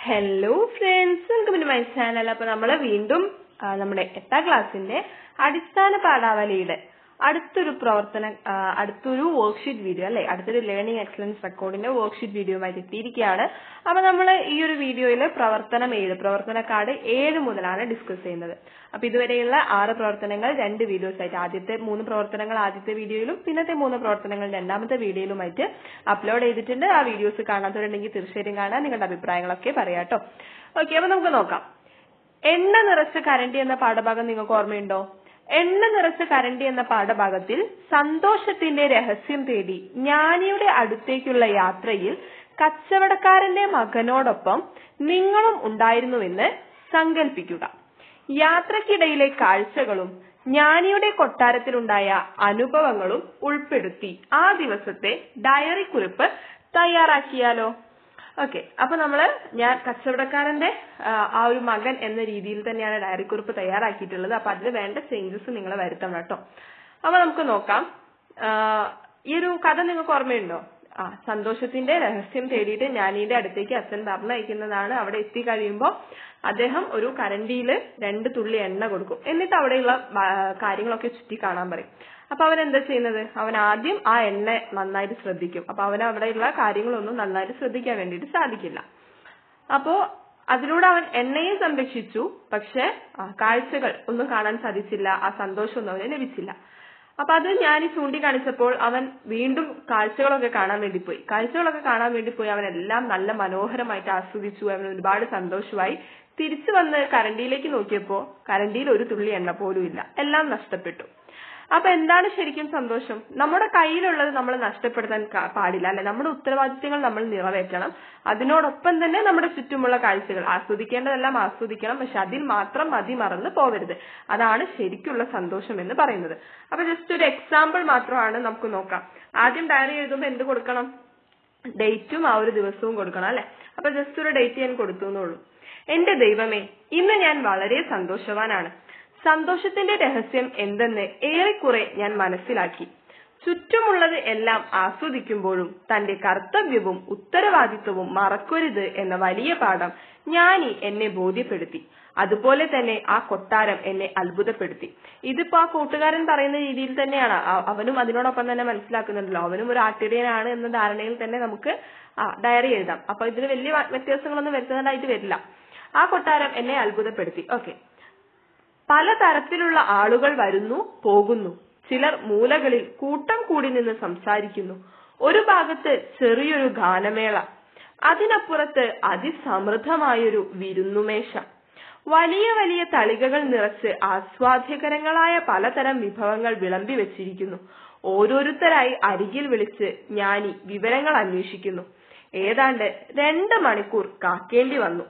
hello friends welcome to my channel അപ്പൊ നമ്മൾ വീണ്ടും ആ, നമ്മുടെ എട്ടാം ക്ലാസ്സിന്റെ അടിസ്ഥാന പാഠാവലിയുടെ അടുത്തൊരു പ്രവർത്തന ആ, അടുത്തൊരു വർക്ക്ഷീറ്റ് വീഡിയോ അല്ലെ അടുത്തൊരു ലേണിംഗ് എക്സലൻസ് റെക്കോർഡിന്റെ വർക്ക്ഷീറ്റ് വീഡിയോയുമായിട്ട് എത്തിയിരിക്കുകയാണ് അപ്പൊ നമ്മൾ ഈ ഒരു വീഡിയോയിൽ പ്രവർത്തനം ഏഴ് പ്രവർത്തന കാർഡ് ഏഴ് മുതലാണ് ഡിസ്കസ് ചെയ്യുന്നത് അപ്പൊ ഇതുവരെയുള്ള ആറ് പ്രവർത്തനങ്ങൾ രണ്ട് വീഡിയോസ് ആയിട്ട് ആദ്യത്തെ മൂന്ന് പ്രവർത്തനങ്ങൾ ആദ്യത്തെ വീഡിയോയിലും പിന്നത്തെ മൂന്ന് പ്രവർത്തനങ്ങൾ രണ്ടാമത്തെ വീഡിയോയിലുമായിട്ട് അപ്ലോഡ് ചെയ്തിട്ടുണ്ട് ആ വീഡിയോസ് കാണാത്തവരുണ്ടെങ്കിൽ തീർച്ചയായിട്ടും കാണാൻ നിങ്ങളുടെ അഭിപ്രായങ്ങളൊക്കെ പറയാട്ടോ ഓക്കെ അപ്പൊ നമുക്ക് നോക്കാം എണ്ണ നിറച്ച കരണ്ടി എന്ന പാഠഭാഗം നിങ്ങൾക്ക് ഓർമ്മയുണ്ടോ എണ്ണ നിറച്ച കരണ്ടി എന്ന പാഠഭാഗത്തിൽ സന്തോഷത്തിന്റെ രഹസ്യം തേടി ജ്ഞാനിയുടെ അടുത്തേക്കുള്ള യാത്രയിൽ കച്ചവടക്കാരന്റെ മകനോടൊപ്പം നിങ്ങളും ഉണ്ടായിരുന്നുവെന്ന് സങ്കല്പിക്കുക യാത്രക്കിടയിലെ കാഴ്ചകളും ജ്ഞാനിയുടെ കൊട്ടാരത്തിലുണ്ടായ അനുഭവങ്ങളും ഉൾപ്പെടുത്തി ആ ദിവസത്തെ ഡയറി കുറിപ്പ് തയ്യാറാക്കിയാലോ ഓക്കെ അപ്പൊ നമ്മള് ഞാൻ കച്ചവടക്കാരന്റെ ആ, ആ ഒരു മകൻ എന്ന രീതിയിൽ തന്നെയാണ് ഡയറി കുറിപ്പ് തയ്യാറാക്കിയിട്ടുള്ളത് അപ്പൊ അതിൽ വേണ്ട ചേഞ്ചസ് നിങ്ങൾ വരുത്തണം കേട്ടോ അപ്പൊ നമുക്ക് നോക്കാം ആ, ഈ ഒരു കഥ നിങ്ങൾക്ക് ഓർമ്മയുണ്ടോ ആ സന്തോഷത്തിന്റെ രഹസ്യം തേടിയിട്ട് ജ്ഞാനിയുടെ അടുത്തേക്ക് അച്ഛൻ പറഞ്ഞയക്കുന്നതാണ് അവിടെ എത്തി കഴിയുമ്പോൾ അദ്ദേഹം ഒരു കരണ്ടിയില് രണ്ട് തുള്ളി എണ്ണ കൊടുക്കും എന്നിട്ട് അവിടെയുള്ള ആ, കാര്യങ്ങളൊക്കെ ചുറ്റി കാണാൻ പറയും അപ്പൊ അവൻ എന്താ ചെയ്യുന്നത് അവൻ ആദ്യം ആ എണ്ണ നന്നായിട്ട് ശ്രദ്ധിക്കും അപ്പൊ അവന് അവിടെയുള്ള കാര്യങ്ങളൊന്നും നന്നായിട്ട് ശ്രദ്ധിക്കാൻ വേണ്ടിയിട്ട് സാധിക്കില്ല അപ്പോ അതിലൂടെ അവൻ എണ്ണയെ സംരക്ഷിച്ചു പക്ഷെ ആ, കാഴ്ചകൾ ഒന്നും കാണാൻ സാധിച്ചില്ല ആ സന്തോഷമൊന്നും അവന് ലഭിച്ചില്ല അപ്പൊ അത് ഞാൻ ഈ ചൂണ്ടിക്കാണിച്ചപ്പോൾ അവൻ വീണ്ടും കാഴ്ചകളൊക്കെ കാണാൻ വേണ്ടി പോയി കാഴ്ചകളൊക്കെ കാണാൻ വേണ്ടി പോയി അവൻ എല്ലാം നല്ല മനോഹരമായിട്ട് ആസ്വദിച്ചു അവൻ ഒരുപാട് സന്തോഷമായി തിരിച്ചു വന്ന് കരണ്ടിയിലേക്ക് നോക്കിയപ്പോ കരണ്ടിയിൽ ഒരു തുള്ളി എണ്ണ പോലും ഇല്ല എല്ലാം നഷ്ടപ്പെട്ടു അപ്പൊ എന്താണ് ശരിക്കും സന്തോഷം നമ്മുടെ കയ്യിലുള്ളത് നമ്മൾ നഷ്ടപ്പെടുത്താൻ കാ- പാടില്ല അല്ലെ നമ്മുടെ ഉത്തരവാദിത്തങ്ങൾ നമ്മൾ നിറവേറ്റണം അതിനോടൊപ്പം തന്നെ നമ്മുടെ ചുറ്റുമുള്ള കാഴ്ചകൾ ആസ്വദിക്കേണ്ടതെല്ലാം ആസ്വദിക്കണം പക്ഷെ അതിൽ മാത്രം മതി മറന്ന് പോവരുത് അതാണ് ശരിക്കുള്ള സന്തോഷം എന്ന് പറയുന്നത് അപ്പൊ ജസ്റ്റ് ഒരു എക്സാമ്പിൾ മാത്രമാണ് നമുക്ക് നോക്കാം ആദ്യം ഡയറി എഴുതുമ്പോൾ എന്ത് കൊടുക്കണം ഡേറ്റും ആ ഒരു ദിവസവും കൊടുക്കണം അല്ലെ അപ്പൊ ജസ്റ്റ് ഒരു ഡേറ്റ് ഞാൻ കൊടുത്തു എന്നുള്ളൂ എന്റെ ദൈവമേ ഇന്ന് ഞാൻ വളരെ സന്തോഷവാനാണ് സന്തോഷത്തിന്റെ രഹസ്യം എന്തെന്ന് ഏറെക്കുറെ ഞാൻ മനസ്സിലാക്കി ചുറ്റുമുള്ളത് എല്ലാം ആസ്വദിക്കുമ്പോഴും തന്റെ കർത്തവ്യവും ഉത്തരവാദിത്വവും മറക്കരുത് എന്ന വലിയ പാഠം ജ്ഞാനി എന്നെ ബോധ്യപ്പെടുത്തി അതുപോലെ തന്നെ ആ കൊട്ടാരം എന്നെ അത്ഭുതപ്പെടുത്തി ഇതിപ്പോ ആ കൂട്ടുകാരൻ പറയുന്ന രീതിയിൽ തന്നെയാണ് ആ- അവനും അതിനോടൊപ്പം തന്നെ മനസ്സിലാക്കുന്നുണ്ടല്ലോ അവനും ഒരു ആട്ടിടയനാണ് എന്ന ധാരണയിൽ തന്നെ നമുക്ക് ആ ഡയറി എഴുതാം അപ്പൊ ഇതിന് വലിയ വ- വ്യത്യാസങ്ങളൊന്നും വരുത്തുന്നതായിട്ട് വരില്ല ആ കൊട്ടാരം എന്നെ അത്ഭുതപ്പെടുത്തി ഓക്കെ പലതരത്തിലുള്ള ആളുകൾ വരുന്നു പോകുന്നു ചിലർ മൂലകളിൽ കൂട്ടം കൂടി നിന്ന് സംസാരിക്കുന്നു ഒരു ഭാഗത്ത് ചെറിയൊരു ഗാനമേള അതിനപ്പുറത്ത് അതിസമൃദ്ധമായൊരു വിരുന്നുമേശ വലിയ വലിയ തളികകൾ നിറച്ച് ആസ്വാദ്യകരങ്ങളായ പലതരം വിഭവങ്ങൾ വിളമ്പി വെച്ചിരിക്കുന്നു ഓരോരുത്തരായി അരികിൽ വിളിച്ച് ജ്ഞാനി വിവരങ്ങൾ അന്വേഷിക്കുന്നു ഏതാണ്ട് രണ്ട് മണിക്കൂർ കാക്കേണ്ടി വന്നു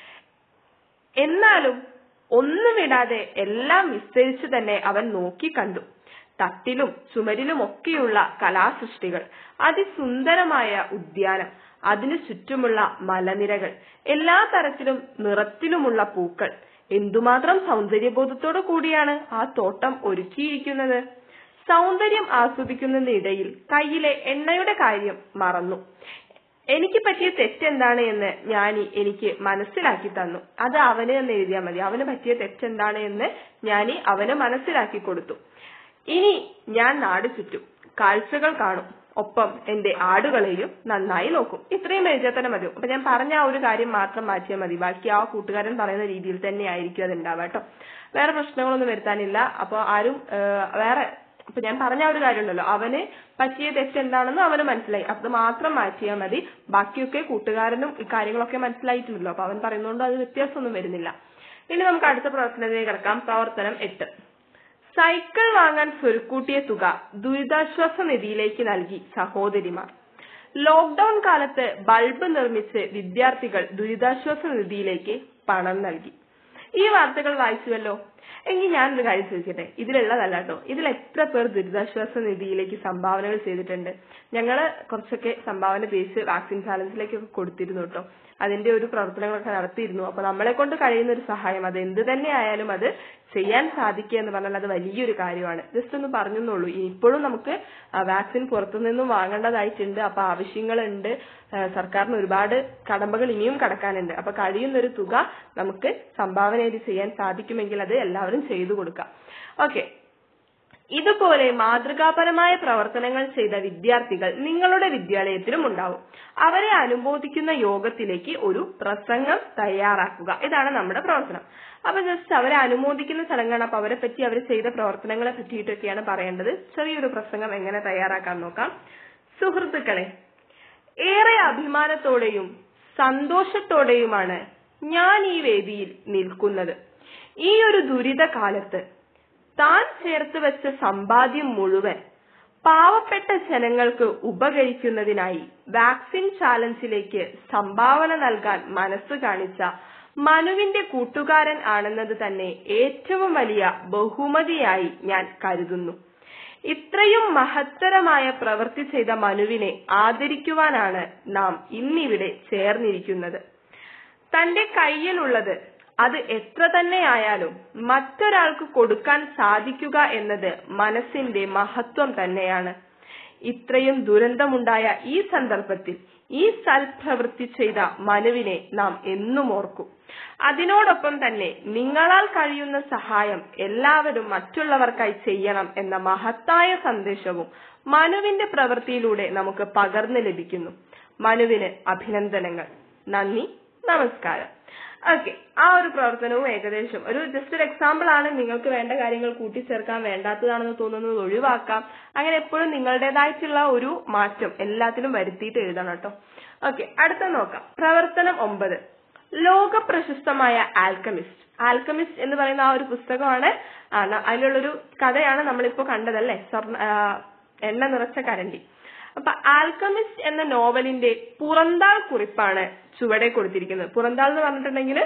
എന്നാലും ഒന്നുമിടാതെ എല്ലാം വിസ്തരിച്ചു തന്നെ അവൻ നോക്കിക്കണ്ടു തട്ടിലും ചുമരിലുമൊക്കെയുള്ള കലാസൃഷ്ടികൾ അതിസുന്ദരമായ ഉദ്യാനം അതിനു ചുറ്റുമുള്ള മലനിരകൾ എല്ലാ തരത്തിലും നിറത്തിലുമുള്ള പൂക്കൾ എന്തുമാത്രം സൗന്ദര്യബോധത്തോടു കൂടിയാണ് ആ തോട്ടം ഒരുക്കിയിരിക്കുന്നത് സൗന്ദര്യം ആസ്വദിക്കുന്നതിനിടയിൽ കയ്യിലെ എണ്ണയുടെ കാര്യം മറന്നു എനിക്ക് പറ്റിയ തെറ്റെന്താണ് എന്ന് ജ്ഞാനി എനിക്ക് മനസ്സിലാക്കി തന്നു അത് അവന് എന്ന് എഴുതിയാൽ മതി അവന് പറ്റിയ തെറ്റെന്താണ് എന്ന് ജ്ഞാനി അവന് മനസ്സിലാക്കി കൊടുത്തു ഇനി ഞാൻ നാട് ചുറ്റും കാഴ്ചകൾ കാണും ഒപ്പം എന്റെ ആടുകളെയും നന്നായി നോക്കും ഇത്രയും എഴുതിയാൽ തന്നെ മതി അപ്പൊ ഞാൻ പറഞ്ഞ ആ ഒരു കാര്യം മാത്രം മാറ്റിയാൽ മതി ബാക്കി ആ കൂട്ടുകാരൻ പറയുന്ന രീതിയിൽ തന്നെ ആയിരിക്കും അത് ഉണ്ടാവുക കേട്ടോ വേറെ പ്രശ്നങ്ങളൊന്നും വരുത്താനില്ല അപ്പൊ ആരും ആ, വേറെ ഇപ്പൊ ഞാൻ പറഞ്ഞ ആ ഒരു കാര്യമുണ്ടല്ലോ അവന് പറ്റിയ തെറ്റ് എന്താണെന്ന് അവന് മനസ്സിലായി അത് മാത്രം മാറ്റിയാൽ മതി ബാക്കിയൊക്കെ കൂട്ടുകാരനും ഈ കാര്യങ്ങളൊക്കെ മനസ്സിലായിട്ടുണ്ടല്ലോ അപ്പൊ അവൻ പറയുന്നതുകൊണ്ട് അത് വ്യത്യാസമൊന്നും വരുന്നില്ല ഇനി നമുക്ക് അടുത്ത പ്രവർത്തനത്തിലേക്ക് കിടക്കാം പ്രവർത്തനം എട്ട് സൈക്കിൾ വാങ്ങാൻ സ്വരുക്കൂട്ടിയ തുക ദുരിതാശ്വാസ നിധിയിലേക്ക് നൽകി സഹോദരിമാർ ലോക്ക്ഡൌൺ കാലത്ത് ബൾബ് നിർമ്മിച്ച് വിദ്യാർത്ഥികൾ ദുരിതാശ്വാസ നിധിയിലേക്ക് പണം നൽകി ഈ വാർത്തകൾ വായിച്ചുവല്ലോ എങ്കിൽ ഞാനൊരു കാര്യം ചോദിക്കട്ടെ ഇതിലുള്ളതല്ല കേട്ടോ ഇതിൽ എത്ര പേർ ദുരിതാശ്വാസ നിധിയിലേക്ക് സംഭാവനകൾ ചെയ്തിട്ടുണ്ട് ഞങ്ങള് കുറച്ചൊക്കെ സംഭാവന ബേസ് വാക്സിൻ ചാലഞ്ചിലേക്കൊക്കെ കൊടുത്തിരുന്നു കേട്ടോ അതിന്റെ ഒരു പ്രവർത്തനങ്ങളൊക്കെ നടത്തിയിരുന്നു അപ്പൊ നമ്മളെ കൊണ്ട് കഴിയുന്ന ഒരു സഹായം അത് എന്ത് തന്നെ ആയാലും അത് ചെയ്യാൻ സാധിക്കുക എന്ന് പറഞ്ഞാൽ അത് വലിയൊരു കാര്യമാണ് ജസ്റ്റ് ഒന്ന് പറഞ്ഞെന്നുള്ളൂ ഇപ്പോഴും നമുക്ക് വാക്സിൻ പുറത്തുനിന്നും വാങ്ങേണ്ടതായിട്ടുണ്ട് അപ്പൊ ആവശ്യങ്ങളുണ്ട് ആ, സർക്കാരിന് ഒരുപാട് കടമ്പകൾ ഇനിയും കടക്കാനുണ്ട് അപ്പൊ കഴിയുന്ന ഒരു തുക നമുക്ക് സംഭാവനയായിട്ട് ചെയ്യാൻ സാധിക്കുമെങ്കിൽ അത് എല്ലാവരും ചെയ്തു കൊടുക്കാം ഓക്കെ ഇതുപോലെ മാതൃകാപരമായ പ്രവർത്തനങ്ങൾ ചെയ്ത വിദ്യാർത്ഥികൾ നിങ്ങളുടെ വിദ്യാലയത്തിലും ഉണ്ടാവും അവരെ അനുമോദിക്കുന്ന യോഗത്തിലേക്ക് ഒരു പ്രസംഗം തയ്യാറാക്കുക ഇതാണ് നമ്മുടെ പ്രവർത്തനം അപ്പൊ ജസ്റ്റ് അവരെ അനുമോദിക്കുന്ന ചടങ്ങാണ് അപ്പൊ അവരെ പറ്റി അവർ ചെയ്ത പ്രവർത്തനങ്ങളെ പറ്റിയിട്ടൊക്കെയാണ് പറയേണ്ടത് ചെറിയൊരു പ്രസംഗം എങ്ങനെ തയ്യാറാക്കാൻ നോക്കാം സുഹൃത്തുക്കളെ ഏറെ അഭിമാനത്തോടെയും സന്തോഷത്തോടെയുമാണ് ഞാൻ ഈ വേദിയിൽ നിൽക്കുന്നത് ഈ ഒരു ദുരിത കാലത്ത് താൻ ചേർത്ത് വെച്ച സമ്പാദ്യം മുഴുവൻ പാവപ്പെട്ട ജനങ്ങൾക്ക് ഉപകരിക്കുന്നതിനായി വാക്സിൻ ചാലഞ്ചിലേക്ക് സംഭാവന നൽകാൻ മനസ്സ് കാണിച്ച മനുവിന്റെ കൂട്ടുകാരൻ ആണെന്നത് തന്നെ ഏറ്റവും വലിയ ബഹുമതിയായി ഞാൻ കരുതുന്നു ഇത്രയും മഹത്തരമായ പ്രവൃത്തി ചെയ്ത മനുവിനെ ആദരിക്കുവാനാണ് നാം ഇന്നിവിടെ ചേർന്നിരിക്കുന്നത് തന്റെ കയ്യിലുള്ളത് അത് എത്ര തന്നെയായാലും മറ്റൊരാൾക്ക് കൊടുക്കാൻ സാധിക്കുക എന്നത് മനസ്സിന്റെ മഹത്വം തന്നെയാണ് ഇത്രയും ദുരന്തമുണ്ടായ ഈ സന്ദർഭത്തിൽ ഈ സൽപ്രവൃത്തി ചെയ്ത മനുവിനെ നാം എന്നും ഓർക്കും അതിനോടൊപ്പം തന്നെ നിങ്ങളാൽ കഴിയുന്ന സഹായം എല്ലാവരും മറ്റുള്ളവർക്കായി ചെയ്യണം എന്ന മഹത്തായ സന്ദേശവും മനുവിന്റെ പ്രവൃത്തിയിലൂടെ നമുക്ക് പകർന്നു ലഭിക്കുന്നു മനുവിന് അഭിനന്ദനങ്ങൾ നന്ദി നമസ്കാരം ഓക്കെ ആ ഒരു പ്രവർത്തനവും ഏകദേശം ഒരു ജസ്റ്റ് ഒരു എക്സാമ്പിൾ ആണ് നിങ്ങൾക്ക് വേണ്ട കാര്യങ്ങൾ കൂട്ടിച്ചേർക്കാൻ വേണ്ടാത്തതാണെന്ന് തോന്നുന്നത് ഒഴിവാക്കാം അങ്ങനെ എപ്പോഴും നിങ്ങളുടേതായിട്ടുള്ള ഒരു മാറ്റം എല്ലാത്തിലും വരുത്തിയിട്ട് എഴുതണം കേട്ടോ ഓക്കെ അടുത്ത നോക്കാം പ്രവർത്തനം ഒമ്പത് ലോക പ്രശസ്തമായ ആൽക്കമിസ്റ്റ് ആൽക്കമിസ്റ്റ് എന്ന് പറയുന്ന ആ ഒരു പുസ്തകമാണ് ആ, ന- അതിലുള്ളൊരു കഥയാണ് നമ്മളിപ്പോ കണ്ടതല്ലേ സ്വർണ്ണ ആ, എണ്ണ നിറച്ച കരണ്ടി അപ്പൊ ആൽക്കമിസ്റ്റ് എന്ന നോവലിന്റെ പുറന്താൾ കുറിപ്പാണ് ചുവടെ കൊടുത്തിരിക്കുന്നത് പുറന്താൾ എന്ന് പറഞ്ഞിട്ടുണ്ടെങ്കിൽ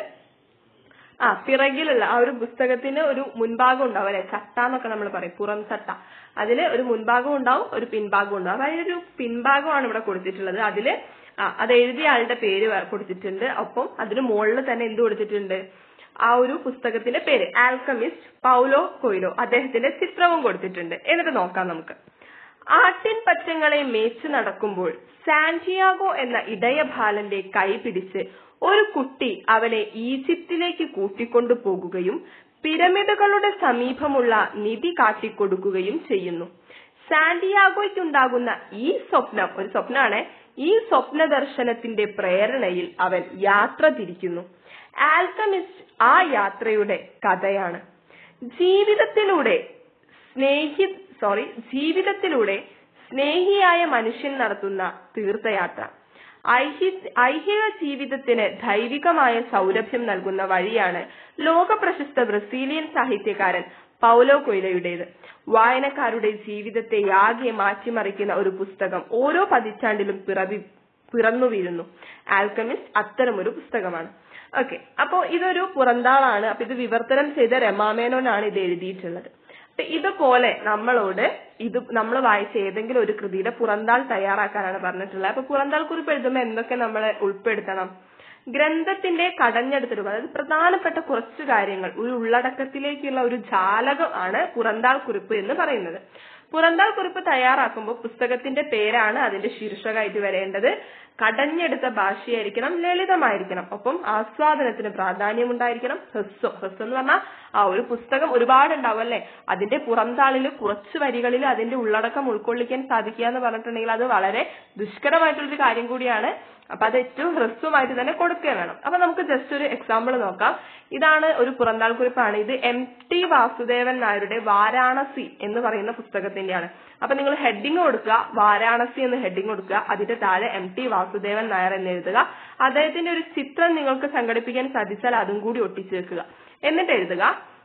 ആ പിറകിലുള്ള ആ ഒരു പുസ്തകത്തിന് ഒരു മുൻഭാഗം ഉണ്ടാവും അല്ലെ ചട്ട എന്നൊക്കെ നമ്മൾ പറയും പുറം ചട്ട അതില് ഒരു മുൻഭാഗം ഉണ്ടാവും ഒരു പിൻഭാഗം ഉണ്ടാവും അപ്പൊ അതിലൊരു പിൻഭാഗമാണ് ഇവിടെ കൊടുത്തിട്ടുള്ളത് അതില് ആ അത് എഴുതിയ ആളുടെ പേര് വ- കൊടുത്തിട്ടുണ്ട് ഒപ്പം അതിന് മുകളിൽ തന്നെ എന്ത് കൊടുത്തിട്ടുണ്ട് ആ ഒരു പുസ്തകത്തിന്റെ പേര് ആൽക്കമിസ്റ്റ് പൗലോ കൊയ്ലോ അദ്ദേഹത്തിന്റെ ചിത്രവും കൊടുത്തിട്ടുണ്ട് എന്നിട്ട് നോക്കാം നമുക്ക് ആട്ടിൻ പറ്റങ്ങളെ മേച്ചു നടക്കുമ്പോൾ സാന്റിയാഗോ എന്ന ഇടയബാലന്റെ കൈ പിടിച്ച് ഒരു കുട്ടി അവനെ ഈജിപ്തിലേക്ക് കൂട്ടിക്കൊണ്ടു പോകുകയും പിരമിഡുകളുടെ സമീപമുള്ള നിധി കാട്ടിക്കൊടുക്കുകയും ചെയ്യുന്നു സാന്റിയാഗോയ്ക്കുണ്ടാകുന്ന ഈ സ്വപ്നം ഒരു സ്വപ്നമാണ് ഈ സ്വപ്ന ദർശനത്തിന്റെ പ്രേരണയിൽ അവൻ യാത്ര തിരിക്കുന്നു ആൽക്കമിസ്റ്റ് ആ യാത്രയുടെ കഥയാണ് ജീവിതത്തിലൂടെ സ്നേഹി സോറി ജീവിതത്തിലൂടെ സ്നേഹിയായ മനുഷ്യൻ നടത്തുന്ന തീർത്ഥയാത്ര ഐഹി- ഐഹിക ജീവിതത്തിന് ദൈവികമായ സൗരഭ്യം നൽകുന്ന വഴിയാണ് ലോകപ്രശസ്ത ബ്രസീലിയൻ സാഹിത്യകാരൻ പൗലോ കൊയ്ലയുടേത് വായനക്കാരുടെ ജീവിതത്തെ ആകെ മാറ്റിമറിക്കുന്ന ഒരു പുസ്തകം ഓരോ പതിറ്റാണ്ടിലും പിറവി പിറന്നു വീഴുന്നു ആൽക്കമിസ്റ്റ് അത്തരമൊരു പുസ്തകമാണ് ഓക്കെ അപ്പോ ഇതൊരു പുറന്താളാണ് അപ്പൊ ഇത് വിവർത്തനം ചെയ്ത രമാമേനോനാണ് ഇത് എഴുതിയിട്ടുള്ളത് അപ്പൊ ഇതുപോലെ നമ്മളോട് ഇത് നമ്മൾ വായിച്ച ഏതെങ്കിലും ഒരു കൃതിയുടെ പുറന്താൾ തയ്യാറാക്കാനാണ് പറഞ്ഞിട്ടുള്ളത് അപ്പൊ പുറന്താൾ കുറിപ്പ് എഴുതുമ്പോൾ എന്തൊക്കെ നമ്മൾ ഉൾപ്പെടുത്തണം ഗ്രന്ഥത്തിന്റെ കടഞ്ഞെടുത്തൊരു അതായത് പ്രധാനപ്പെട്ട കുറച്ച് കാര്യങ്ങൾ ഒരു ഉള്ളടക്കത്തിലേക്കുള്ള ഒരു ജാലകം ആണ് പുറന്താൾ കുറിപ്പ് എന്ന് പറയുന്നത് പുറന്താൾ കുറിപ്പ് തയ്യാറാക്കുമ്പോൾ പുസ്തകത്തിന്റെ പേരാണ് അതിന്റെ ശീർഷകമായിട്ട് വരേണ്ടത് കടഞ്ഞെടുത്ത ഭാഷയായിരിക്കണം ലളിതമായിരിക്കണം ഒപ്പം ആസ്വാദനത്തിന് പ്രാധാന്യമുണ്ടായിരിക്കണം ഹ്രസ്വം ഹ്രസ്വം എന്ന് പറഞ്ഞാൽ ആ ഒരു പുസ്തകം ഒരുപാട് ഉണ്ടാവും അല്ലെ അതിന്റെ പുറംതാളിൽ കുറച്ച് വരികളിൽ അതിന്റെ ഉള്ളടക്കം ഉൾക്കൊള്ളിക്കാൻ സാധിക്കുക എന്ന് പറഞ്ഞിട്ടുണ്ടെങ്കിൽ അത് വളരെ ദുഷ്കരമായിട്ടുള്ളൊരു കാര്യം കൂടിയാണ് അപ്പൊ അത് ഏറ്റവും ഹ്രസ്വമായിട്ട് തന്നെ കൊടുക്കുക വേണം അപ്പൊ നമുക്ക് ജസ്റ്റ് ഒരു എക്സാമ്പിൾ നോക്കാം ഇതാണ് ഒരു പുറന്താൾ കുറിപ്പാണ് ഇത് എം ടി വാസുദേവൻ നായരുടെ വാരാണസി എന്ന് പറയുന്ന പുസ്തകത്തിന്റെയാണ് അപ്പൊ നിങ്ങൾ ഹെഡിങ് കൊടുക്കുക വാരാണസി എന്ന് ഹെഡിങ് കൊടുക്കുക അതിന്റെ താഴെ എം ടി വാസുദേവൻ നായർ എന്ന് എഴുതുക അദ്ദേഹത്തിന്റെ ഒരു ചിത്രം നിങ്ങൾക്ക് സംഘടിപ്പിക്കാൻ സാധിച്ചാൽ അതും കൂടി ഒട്ടിച്ചു വെക്കുക എന്നിട്ട് എഴുതുക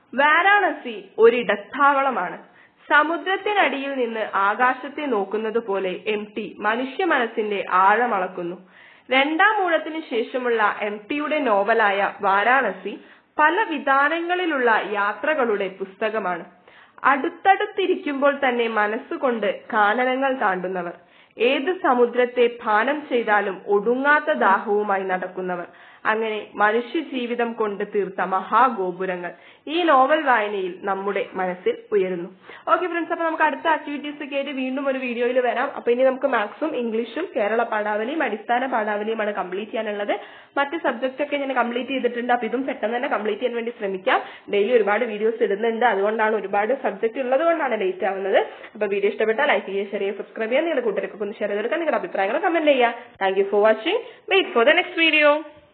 വാരാണസി ഒരിടത്താവളമാണ് സമുദ്രത്തിനടിയിൽ നിന്ന് ആകാശത്തെ നോക്കുന്നത് പോലെ എം ടി മനുഷ്യ മനസ്സിന്റെ ആഴമളക്കുന്നു രണ്ടാം ഊഴത്തിന് ശേഷമുള്ള എം ടിയുടെ നോവലായ വാരാണസി പല വിധാനങ്ങളിലുള്ള യാത്രകളുടെ പുസ്തകമാണ് അടുത്തടുത്തിരിക്കുമ്പോൾ തന്നെ മനസ്സുകൊണ്ട് കാനനങ്ങൾ താണ്ടുന്നവർ ഏത് സമുദ്രത്തെ പാനം ചെയ്താലും ഒടുങ്ങാത്ത ദാഹവുമായി നടക്കുന്നവർ അങ്ങനെ മനുഷ്യ ജീവിതം കൊണ്ട് തീർത്ത മഹാഗോപുരങ്ങൾ ഈ നോവൽ വായനയിൽ നമ്മുടെ മനസ്സിൽ ഉയരുന്നു ഓക്കെ ഫ്രണ്ട്സ് അപ്പൊ നമുക്ക് അടുത്ത ആക്ടിവിറ്റീസ് ഒക്കെ ആയിട്ട് വീണ്ടും ഒരു വീഡിയോയിൽ വരാം അപ്പൊ ഇനി നമുക്ക് മാത്സും ഇംഗ്ലീഷും കേരള പാഠാവലിയും അടിസ്ഥാന പാഠാവലിയുമാണ് കംപ്ലീറ്റ് ചെയ്യാനുള്ളത് മറ്റ് സബ്ജക്റ്റ് ഒക്കെ ഞാൻ കംപ്ലീറ്റ് ചെയ്തിട്ടുണ്ട് അപ്പൊ ഇതും പെട്ടെന്ന് തന്നെ കംപ്ലീറ്റ് ചെയ്യാൻ വേണ്ടി ശ്രമിക്കാം ഡെയിലി ഒരുപാട് വീഡിയോസ് ഇടുന്നുണ്ട് അതുകൊണ്ടാണ് ഒരുപാട് സബ്ജക്റ്റ് ഉള്ളത് കൊണ്ടാണ് ലേറ്റ് ആവുന്നത് അപ്പൊ വീഡിയോ ഇഷ്ടപ്പെട്ടാൽ ലൈക്ക് ചെയ്യുക ഷെയർ ചെയ്യുക സബ്സ്ക്രൈബ് ചെയ്യുക നിങ്ങളുടെ കൂട്ടുകാർക്ക് ഒന്ന് ഷെയർ ചെയ്തെടുക്കാൻ നിങ്ങളുടെ അഭിപ്രായങ്ങൾ കമന്റ് ചെയ്യുക thank you for watching wait for the next video